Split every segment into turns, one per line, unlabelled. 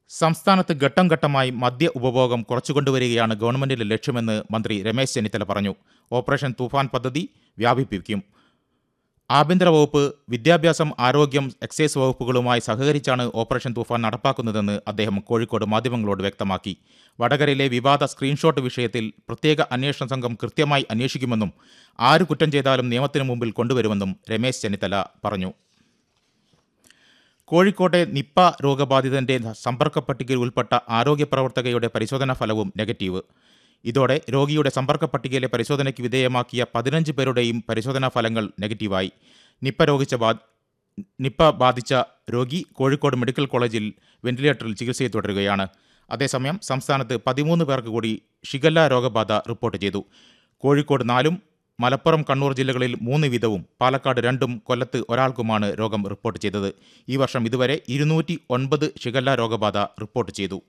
സംസ്ഥാനത്ത് ഘട്ടം ഘട്ടമായി മദ്യ ഉപഭോഗം കുറച്ചുകൊണ്ടുവരികയാണ് ഗവൺമെന്റിന്റെ ലക്ഷ്യമെന്ന് മന്ത്രി രമേശ് ചെന്നിത്തല പറഞ്ഞു ഓപ്പറേഷൻ തൂഫാൻ പദ്ധതി വ്യാപിപ്പിക്കും ആഭ്യന്തര വകുപ്പ് വിദ്യാഭ്യാസം ആരോഗ്യം എക്സൈസ് വകുപ്പുകളുമായി സഹകരിച്ചാണ് ഓപ്പറേഷൻ തൂഫാൻ നടപ്പാക്കുന്നതെന്ന് അദ്ദേഹം കോഴിക്കോട് മാധ്യമങ്ങളോട് വ്യക്തമാക്കി വടകരയിലെ വിവാദ സ്ക്രീൻഷോട്ട് വിഷയത്തിൽ പ്രത്യേക അന്വേഷണ സംഘം കൃത്യമായി അന്വേഷിക്കുമെന്നും ആര് കുറ്റം ചെയ്താലും നിയമത്തിന് മുമ്പിൽ കൊണ്ടുവരുമെന്നും രമേശ് ചെന്നിത്തല പറഞ്ഞു കോഴിക്കോട്ടെ നിപ്പ രോഗബാധിതന്റെ സമ്പർക്ക പട്ടികയിൽ ഉൾപ്പെട്ട ആരോഗ്യ പ്രവർത്തകയുടെ പരിശോധനാ ഫലവും നെഗറ്റീവ് ഇതോടെ രോഗിയുടെ സമ്പർക്ക പട്ടികയിലെ പരിശോധനയ്ക്ക് വിധേയമാക്കിയ പതിനഞ്ച് പേരുടെയും പരിശോധനാ ഫലങ്ങൾ നെഗറ്റീവായി നിപ്പ രോഗിച്ച ബാ നിപ്പ ബാധിച്ച രോഗി കോഴിക്കോട് മെഡിക്കൽ കോളേജിൽ വെന്റിലേറ്ററിൽ ചികിത്സയിൽ തുടരുകയാണ് അതേസമയം സംസ്ഥാനത്ത് പതിമൂന്ന് പേർക്ക് കൂടി ഷിഗല്ല രോഗബാധ റിപ്പോർട്ട് ചെയ്തു കോഴിക്കോട് നാലും മലപ്പുറം കണ്ണൂർ ജില്ലകളിൽ മൂന്ന് വീതവും പാലക്കാട് രണ്ടും കൊല്ലത്ത് ഒരാൾക്കുമാണ് രോഗം റിപ്പോർട്ട് ചെയ്തത് ഈ വർഷം ഇതുവരെ ഇരുന്നൂറ്റി ഒൻപത് ഷിഗല്ല രോഗബാധ റിപ്പോർട്ട് ചെയ്തു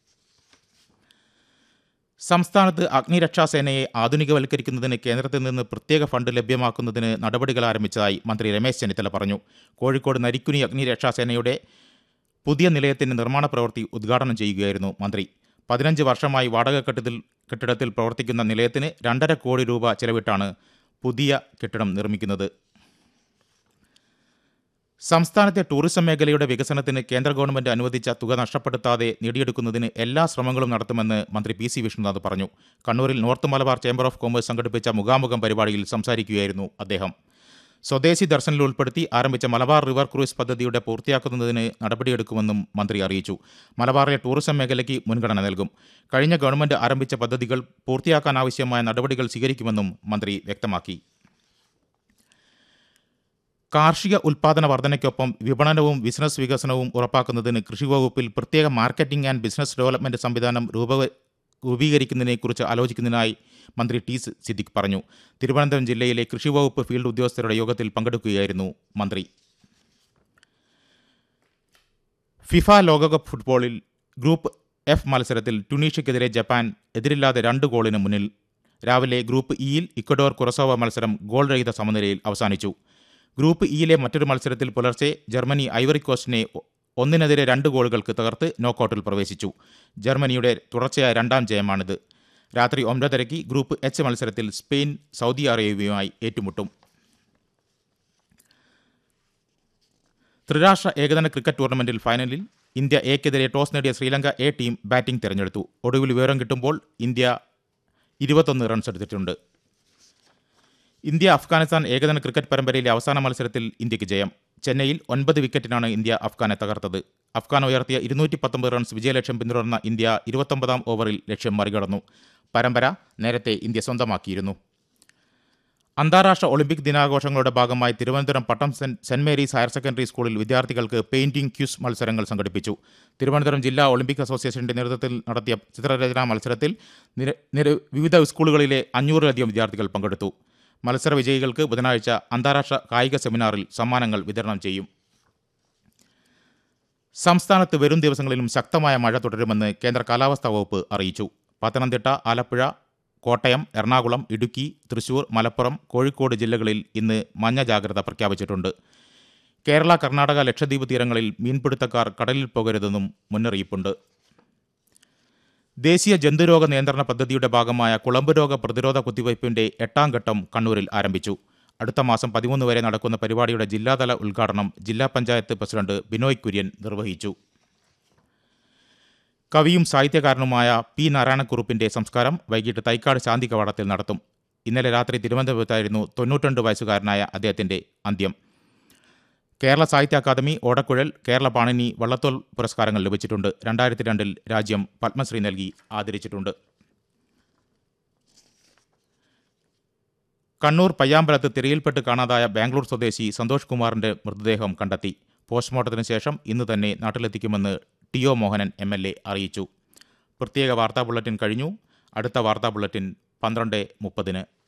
സംസ്ഥാനത്ത് അഗ്നിരക്ഷാസേനയെ ആധുനികവൽക്കരിക്കുന്നതിന് കേന്ദ്രത്തിൽ നിന്ന് പ്രത്യേക ഫണ്ട് ലഭ്യമാക്കുന്നതിന് നടപടികൾ ആരംഭിച്ചതായി മന്ത്രി രമേശ് ചെന്നിത്തല പറഞ്ഞു കോഴിക്കോട് നരിക്കുനി അഗ്നിരക്ഷാസേനയുടെ പുതിയ നിലയത്തിന്റെ നിർമ്മാണ പ്രവൃത്തി ഉദ്ഘാടനം ചെയ്യുകയായിരുന്നു മന്ത്രി പതിനഞ്ച് വർഷമായി വാടക കെട്ടിടത്തിൽ കെട്ടിടത്തിൽ പ്രവർത്തിക്കുന്ന നിലയത്തിന് രണ്ടര കോടി രൂപ ചെലവിട്ടാണ് പുതിയ കെട്ടിടം നിർമ്മിക്കുന്നത് സംസ്ഥാനത്തെ ടൂറിസം മേഖലയുടെ വികസനത്തിന് കേന്ദ്ര ഗവൺമെന്റ് അനുവദിച്ച തുക നഷ്ടപ്പെടുത്താതെ നേടിയെടുക്കുന്നതിന് എല്ലാ ശ്രമങ്ങളും നടത്തുമെന്ന് മന്ത്രി പി സി വിഷ്ണുനാഥ് പറഞ്ഞു കണ്ണൂരിൽ north Malabar chamber of commerce സംഘടിപ്പിച്ച മുഖാമുഖം പരിപാടിയിൽ സംസാരിക്കുകയായിരുന്നു അദ്ദേഹം സ്വദേശി ദർശനിൽ ഉൾപ്പെടുത്തി ആരംഭിച്ച മലബാർ റിവർ ക്രൂയിസ് പദ്ധതിയുടെ പൂർത്തിയാക്കുന്നതിന് നടപടിയെടുക്കുമെന്നും മന്ത്രി അറിയിച്ചു മലബാറിലെ ടൂറിസം മേഖലയ്ക്ക് മുൻഗണന നൽകും കഴിഞ്ഞ ഗവൺമെന്റ് ആരംഭിച്ച പദ്ധതികൾ പൂർത്തിയാക്കാനാവശ്യമായ നടപടികൾ സ്വീകരിക്കുമെന്നും മന്ത്രി വ്യക്തമാക്കി കാർഷിക ഉൽപാദന വർധനയ്ക്കൊപ്പം വിപണനവും ബിസിനസ് വികസനവും ഉറപ്പാക്കുന്നതിന് കൃഷിവകുപ്പിൽ പ്രത്യേക മാർക്കറ്റിംഗ് ആൻഡ് ബിസിനസ് ഡെവലപ്മെന്റ് സംവിധാനം രൂപ രൂപീകരിക്കുന്നതിനെക്കുറിച്ച് ആലോചിക്കുന്നതിനായി മന്ത്രി ടി സിദ്ദിഖ് പറഞ്ഞു തിരുവനന്തപുരം ജില്ലയിലെ കൃഷിവകുപ്പ് ഫീൽഡ് ഉദ്യോഗസ്ഥരുടെ യോഗത്തിൽ പങ്കെടുക്കുകയായിരുന്നു മന്ത്രി ഫിഫ ലോകകപ്പ് ഫുട്ബോളിൽ ഗ്രൂപ്പ് എഫ് മത്സരത്തിൽ ടുണീഷ്യക്കെതിരെ ജപ്പാൻ എതിരില്ലാതെ രണ്ട് ഗോളിന് മുന്നിൽ രാവിലെ ഗ്രൂപ്പ് ഇയിൽ ഇക്വഡോർ കുറസോവ മത്സരം ഗോൾ രഹിത സമനിലയിൽ അവസാനിച്ചു ഗ്രൂപ്പ് ഇയിലെ മറ്റൊരു മത്സരത്തിൽ പുലർച്ചെ ജർമ്മനി ഐവറി കോസ്റ്റിനെ ഒന്നിനെതിരെ രണ്ട് ഗോളുകൾക്ക് തകർത്ത് നോക്കൌട്ടിൽ പ്രവേശിച്ചു ജർമ്മനിയുടെ തുടർച്ചയായ രണ്ടാം ജയമാണിത് രാത്രി ഒമ്പതരയ്ക്ക് ഗ്രൂപ്പ് എച്ച് മത്സരത്തിൽ സ്പെയിൻ സൗദി അറേബ്യയുമായി ഏറ്റുമുട്ടും ത്രിരാഷ്ട്ര ഏകദിന ക്രിക്കറ്റ് ടൂർണമെന്റിൽ ഫൈനലിൽ ഇന്ത്യ എക്കെതിരെ ടോസ് നേടിയ ശ്രീലങ്ക എ ടീം ബാറ്റിംഗ് തിരഞ്ഞെടുത്തു ഒടുവിൽ വിവരം കിട്ടുമ്പോൾ ഇന്ത്യ ഇരുപത്തൊന്ന് റൺസ് എടുത്തിട്ടുണ്ട് ഇന്ത്യ അഫ്ഗാനിസ്ഥാൻ ഏകദിന ക്രിക്കറ്റ് പരമ്പരയിലെ അവസാന മത്സരത്തിൽ ഇന്ത്യക്ക് ജയം ചെന്നൈയിൽ ഒൻപത് വിക്കറ്റിനാണ് ഇന്ത്യ അഫ്ഗാനെ തകർത്തത് അഫ്ഗാൻ ഉയർത്തിയ ഇരുന്നൂറ്റി പത്തൊമ്പത് റൺസ് വിജയലക്ഷ്യം പിന്തുടർന്ന ഇന്ത്യ ഇരുപത്തൊമ്പതാം ഓവറിൽ ലക്ഷ്യം മറികടന്നു പരമ്പര നേരത്തെ ഇന്ത്യ സ്വന്തമാക്കിയിരുന്നു അന്താരാഷ്ട്ര ഒളിമ്പിക് ദിനാഘോഷങ്ങളുടെ ഭാഗമായി Thiruvananthapuram Pattom Saint Saint Mary's higher secondary സ്കൂളിൽ വിദ്യാർത്ഥികൾക്ക് പെയിന്റിംഗ് ക്യൂസ് മത്സരങ്ങൾ സംഘടിപ്പിച്ചു തിരുവനന്തപുരം ജില്ലാ ഒളിമ്പിക് അസോസിയേഷന്റെ നേതൃത്വത്തിൽ നടത്തിയ ചിത്രരചനാ മത്സരത്തിൽ നിര നിര വിവിധ സ്കൂളുകളിലെ അഞ്ഞൂറിലധികം വിദ്യാർത്ഥികൾ പങ്കെടുത്തു മത്സര വിജയികൾക്ക് ബുധനാഴ്ച അന്താരാഷ്ട്ര കായിക സെമിനാറിൽ സമ്മാനങ്ങൾ വിതരണം ചെയ്യും സംസ്ഥാനത്ത് വരും ദിവസങ്ങളിലും ശക്തമായ മഴ തുടരുമെന്ന് കേന്ദ്ര കാലാവസ്ഥാ വകുപ്പ് അറിയിച്ചു പത്തനംതിട്ട ആലപ്പുഴ കോട്ടയം എറണാകുളം ഇടുക്കി തൃശൂർ മലപ്പുറം കോഴിക്കോട് ജില്ലകളിൽ ഇന്ന് മഞ്ഞ ജാഗ്രത പ്രഖ്യാപിച്ചിട്ടുണ്ട് കേരള കർണാടക ലക്ഷദ്വീപ് തീരങ്ങളിൽ മീൻപിടുത്തക്കാർ കടലിൽ പോകരുതെന്നും മുന്നറിയിപ്പുണ്ട് ദേശീയ ജന്തുരോഗ നിയന്ത്രണ പദ്ധതിയുടെ ഭാഗമായ കുളമ്പ് രോഗ പ്രതിരോധ കുത്തിവയ്പ്പിന്റെ എട്ടാം ഘട്ടം കണ്ണൂരിൽ ആരംഭിച്ചു അടുത്ത മാസം പതിമൂന്ന് വരെ നടക്കുന്ന പരിപാടിയുടെ ജില്ലാതല ഉദ്ഘാടനം ജില്ലാ പഞ്ചായത്ത് പ്രസിഡന്റ് ബിനോയ് കുര്യൻ നിർവഹിച്ചു കവിയും സാഹിത്യകാരനുമായ പി നാരായണക്കുറുപ്പിന്റെ സംസ്കാരം വൈകിട്ട് തൈക്കാട് ശാന്തി കവാടത്തിൽ നടത്തും ഇന്നലെ രാത്രി തിരുവനന്തപുരത്തായിരുന്നു തൊണ്ണൂറ്റിരണ്ട് വയസ്സുകാരനായ അദ്ദേഹത്തിന്റെ അന്ത്യം കേരള സാഹിത്യ അക്കാദമി ഓടക്കുഴൽ കേരള പാണിനി വള്ളത്തോൾ പുരസ്കാരങ്ങൾ ലഭിച്ചിട്ടുണ്ട് രണ്ടായിരത്തി രണ്ടിൽ രാജ്യം പത്മശ്രീ നൽകി ആദരിച്ചിട്ടുണ്ട് കണ്ണൂർ പയ്യാമ്പലത്ത് തിരയിൽപ്പെട്ട് കാണാതായ ബാംഗ്ലൂർ സ്വദേശി സന്തോഷ് കുമാറിന്റെ മൃതദേഹം കണ്ടെത്തി പോസ്റ്റ്മോർട്ടത്തിന് ശേഷം ഇന്ന് തന്നെ നാട്ടിലെത്തിക്കുമെന്ന് T O Mohanan M L A അറിയിച്ചു പ്രത്യേക വാർത്താ ബുള്ളറ്റിൻ കഴിഞ്ഞു അടുത്ത വാർത്താ ബുള്ളറ്റിൻ പന്ത്രണ്ട് മുപ്പതിന്